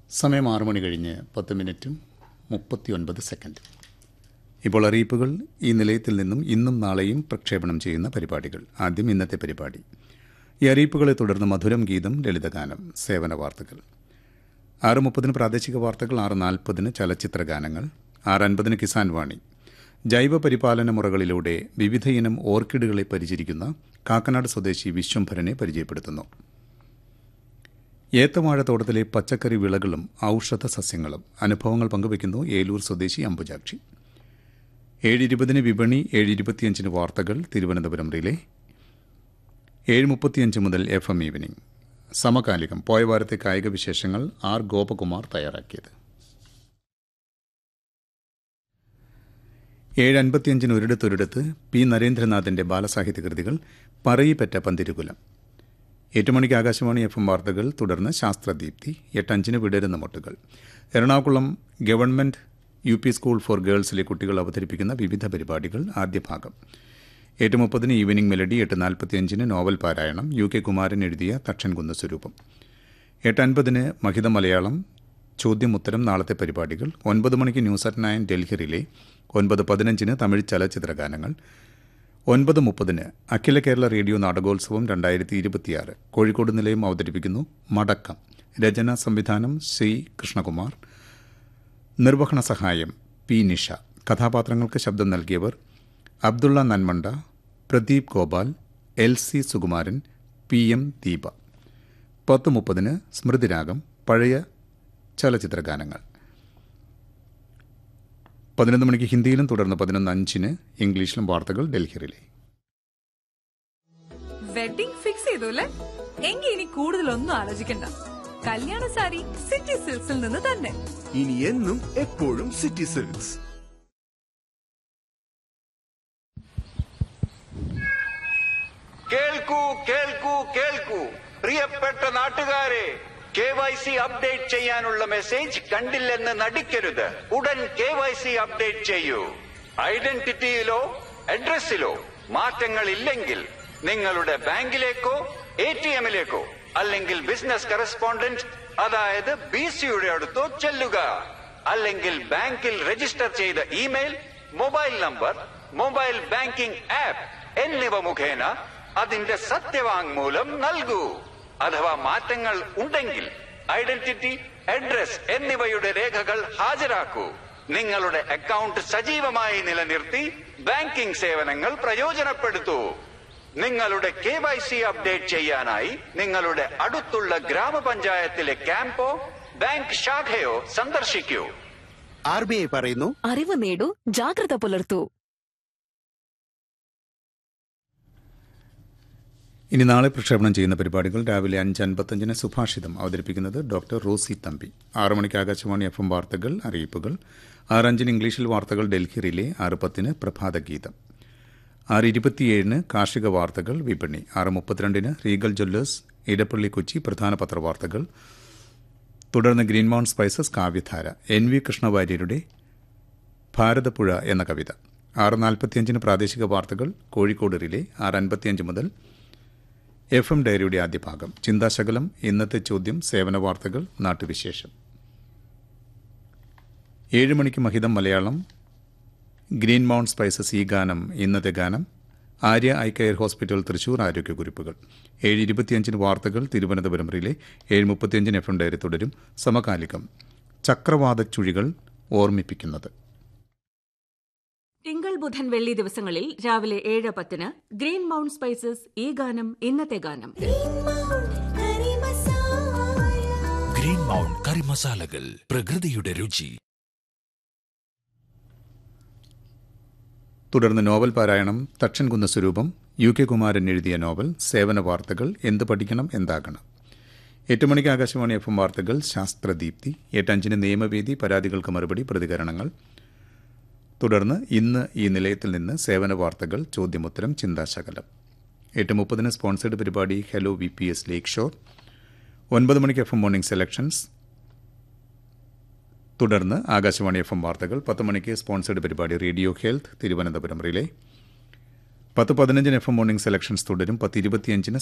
സമയം ആറ് മണി കഴിഞ്ഞ് പത്ത് മിനിറ്റും മുപ്പത്തി ഒൻപത് സെക്കൻഡ് ഇപ്പോൾ അറിയിപ്പുകൾ ഈ നിലയത്തിൽ നിന്നും ഇന്നും നാളെയും പ്രക്ഷേപണം ചെയ്യുന്ന പരിപാടികൾ ആദ്യം ഇന്നത്തെ പരിപാടി ഈ അറിയിപ്പുകളെ തുടർന്ന് മധുരം ഗീതം ലളിതഗാനം സേവന വാർത്തകൾ ആറ് മുപ്പതിന് പ്രാദേശിക വാർത്തകൾ ആറ് നാൽപ്പതിന് ചലച്ചിത്ര ഗാനങ്ങൾ ആറ് അൻപതിന് കിസാൻ വാണി ജൈവ പരിപാലന മുറകളിലൂടെ വിവിധയിനം ഓർക്കിഡുകളെ പരിചരിക്കുന്ന കാക്കനാട് സ്വദേശി വിശ്വംഭരനെ പരിചയപ്പെടുത്തുന്നു ഏത്തവാഴത്തോട്ടത്തിലെ പച്ചക്കറി വിളകളും ഔഷധ സസ്യങ്ങളും അനുഭവങ്ങൾ പങ്കുവയ്ക്കുന്നു ഏലൂർ സ്വദേശി അമ്പുജാക്ഷി ഏഴ് ഇരുപതിന് വിപണി ഏഴ് ഇരുപത്തിയഞ്ചിന് വാർത്തകൾ തിരുവനന്തപുരം റിലേ ഏഴ് മുപ്പത്തിയഞ്ച് മുതൽ എഫ് എം ഈവനിംഗ് സമകാലികം പോയ വാരത്തെ കായിക വിശേഷങ്ങൾ ആർ ഗോപകുമാർ തയ്യാറാക്കിയത് ഏഴ് അൻപത്തിയഞ്ചിന് ഒരിടത്തൊരിടത്ത് പി നരേന്ദ്രനാഥിന്റെ ബാലസാഹിത്യ കൃതികൾ പറയിപ്പറ്റ പന്തിരുകുലം എട്ട് മണിക്ക് ആകാശവാണി എഫ് എം വാർത്തകൾ തുടർന്ന് ശാസ്ത്രദീപ്തി എട്ടഞ്ചിന് വിടരുന്ന മുട്ടുകൾ Ernakulam government U P school for ഗേൾസിലെ കുട്ടികൾ അവതരിപ്പിക്കുന്ന വിവിധ പരിപാടികൾ ആദ്യ ഭാഗം എട്ട് മുപ്പതിന് ഈവനിംഗ് മെലഡി എട്ട് നാൽപ്പത്തിയഞ്ചിന് നോവൽ പാരായണം യു കെ കുമാരൻ എഴുതിയ തക്ഷൻകുന്ന് സ്വരൂപം എട്ട് അൻപതിന് മഹിത മലയാളം ചോദ്യം ഉത്തരം നാളത്തെ പരിപാടികൾ ഒൻപത് മണിക്ക് news at nine Delhi relay ഒൻപത് പതിനഞ്ചിന് തമിഴ് ചലച്ചിത്ര ഗാനങ്ങൾ ഒൻപത് മുപ്പതിന് അഖില കേരള റേഡിയോ നാടകോത്സവം രണ്ടായിരത്തി ഇരുപത്തിയാറ് കോഴിക്കോട് നിലയം അവതരിപ്പിക്കുന്നു മടക്കം രചന സംവിധാനം ശ്രീ കൃഷ്ണകുമാർ നിർവഹണ സഹായം പി നിഷ കഥാപാത്രങ്ങൾക്ക് ശബ്ദം നൽകിയവർ Abdulla Nanmanda Pradeep Gopal L C Sukumaran P M Deepa പത്ത് മുപ്പതിന് സ്മൃതിരാഗം പഴയ ചലച്ചിത്ര ഗാനങ്ങൾ പതിനൊന്ന് മണിക്ക് ഹിന്ദിയിലും തുടർന്ന് പതിനൊന്ന് അഞ്ചിന് ഇംഗ്ലീഷിലും വാർത്തകൾ ഡൽഹിയിലെ വെഡിംഗ് ഫിക്സ് ചെയ്തു അല്ലേ എങ്കിൽ ഇനി കൂടുതലൊന്നും ആലോചിക്കണ്ട കല്യാണ സാരി സിറ്റി സിൽക്സിൽ നിന്ന് തന്നെ ഇനി എന്നും എപ്പോഴും സിറ്റി സിൽക്സ് കേൾക്കൂ കേൾക്കൂ കേൾക്കൂ പ്രിയപ്പെട്ട നാട്ടുകാരെ കെ വൈ സി അപ്ഡേറ്റ് ചെയ്യാനുള്ള മെസ്സേജ് കണ്ടില്ലെന്ന് നടിക്കരുത് ഉടൻ കെ വൈ സി അപ്ഡേറ്റ് ചെയ്യൂ ഐഡന്റിറ്റിയിലോ അഡ്രസ്സിലോ മാറ്റങ്ങൾ ഇല്ലെങ്കിൽ നിങ്ങളുടെ ബാങ്കിലേക്കോ എ ടി എമ്മിലേക്കോ അല്ലെങ്കിൽ ബിസിനസ് കറസ്പോണ്ടന്റ് അതായത് ബി സിയുടെ അടുത്തോ ചെല്ലുക അല്ലെങ്കിൽ ബാങ്കിൽ രജിസ്റ്റർ ചെയ്ത email mobile number mobile banking app എന്നിവ മുഖേന അതിന്റെ സത്യവാങ്മൂലം നൽകൂ അഥവാ മാറ്റങ്ങൾ ഉണ്ടെങ്കിൽ ഐഡന്റിറ്റി അഡ്രസ് എന്നിവയുടെ രേഖകൾ ഹാജരാക്കൂ നിങ്ങളുടെ അക്കൗണ്ട് സജീവമായി നിലനിർത്തി ബാങ്കിംഗ് സേവനങ്ങൾ പ്രയോജനപ്പെടുത്തൂ നിങ്ങളുടെ കെ വൈ സി അപ്ഡേറ്റ് ചെയ്യാനായി നിങ്ങളുടെ അടുത്തുള്ള ഗ്രാമപഞ്ചായത്തിലെ ക്യാമ്പോ ബാങ്ക് ശാഖയോ സന്ദർശിക്കൂ ആർ ബി ഐ പറയുന്നു അറിവ് നേടൂ ജാഗ്രത പുലർത്തൂ ഇനി നാളെ പ്രക്ഷേപണം ചെയ്യുന്ന പരിപാടികൾ രാവിലെ അഞ്ച് അൻപത്തഞ്ചിന് സുഭാഷിതം അവതരിപ്പിക്കുന്നത് ഡോക്ടർ റോസി തമ്പി ആറ് മണിക്ക് ആകാശവാണി എഫ് എം വാർത്തകൾ അറിയിപ്പുകൾ ആറ് അഞ്ചിന് ഇംഗ്ലീഷിൽ വാർത്തകൾ ഡൽഹി റിലേ ആറ് പത്തിന് പ്രഭാതഗീതം ആറ് ഇരുപത്തിയേഴിന് കാർഷിക വാർത്തകൾ വിപണി ആറ് മുപ്പത്തിരണ്ടിന് റീഗൽ ജ്വല്ലേഴ്സ് ഇടപ്പള്ളി കൊച്ചി പ്രധാന പത്രവാർത്തകൾ തുടർന്ന് green mount spices Kavyadhara N V കൃഷ്ണവാര്യരുടെ ഭാരതപ്പുഴ എന്ന കവിത ആറ് നാൽപ്പത്തിയഞ്ചിന് പ്രാദേശിക വാർത്തകൾ കോഴിക്കോട് റിലേ ആറ് അൻപത്തിയഞ്ച് മുതൽ എഫ് എം ഡയറിയുടെ ആദ്യ ഭാഗം ചിന്താശകലം ഇന്നത്തെ ചോദ്യം സേവന വാർത്തകൾ നാട്ടുവിശേഷം ഏഴ് മണിക്ക് മഹിതം മലയാളം ഗ്രീൻ മൗണ്ട് സ്പൈസസ് ഈ ഗാനം ഇന്നത്തെ ഗാനം Arya eye care hospital Thrissur ആരോഗ്യക്കുറിപ്പുകൾ ഏഴ് ഇരുപത്തിയഞ്ചിന് വാർത്തകൾ തിരുവനന്തപുരം റിലേ ഏഴ് മുപ്പത്തിയഞ്ചിന് എഫ് എം ഡയറി തുടരും സമകാലികം ചക്രവാത ചുഴികൾ ഓർമ്മിപ്പിക്കുന്നത് തിങ്കൾ ബുധൻ വെള്ളി ദിവസങ്ങളിൽ രാവിലെ ഏഴ് പത്തിന് ഗ്രീൻ മൗണ്ട് സ്പൈസസ് ഈ ഗാനം ഇന്നത്തെ ഗാനം ഗ്രീൻ മൗണ്ട് കറി മസാലകൾ പ്രകൃതിയുടെ രുചി തുടർന്ന് നോവൽ പാരായണം തക്ഷൻകുന്ന സ്വരൂപം യു കെ കുമാരൻ എഴുതിയ നോവൽ സേവന വാർത്തകൾ എന്ത് പഠിക്കണം എന്താകണം എട്ട് മണിക്ക് ആകാശവാണി എഫ് എം വാർത്തകൾ ശാസ്ത്രദീപ്തി എട്ടഞ്ചിന് നിയമവേദി പരാതികൾക്ക് മറുപടി പ്രതികരണങ്ങൾ തുടർന്ന് ഇന്ന് ഈ നിലയത്തിൽ നിന്ന് സേവന വാർത്തകൾ ചോദ്യമുത്തരം ചിന്താശകലം എട്ട് മുപ്പതിന് സ്പോൺസേഡ് പരിപാടി hello V P S lakeshore ഒൻപത് മണിക്ക് എഫ് എം മോർണിംഗ് സെലക്ഷൻസ് തുടർന്ന് ആകാശവാണി എഫ് എം വാർത്തകൾ പത്ത് മണിക്ക് സ്പോൺസേഡ് പരിപാടി റേഡിയോ ഹെൽത്ത് തിരുവനന്തപുരം റിലേ പത്ത് പതിനഞ്ചിന് എഫ് എം മോർണിംഗ് സെലക്ഷൻസ് തുടരും പത്ത് ഇരുപത്തിയഞ്ചിന്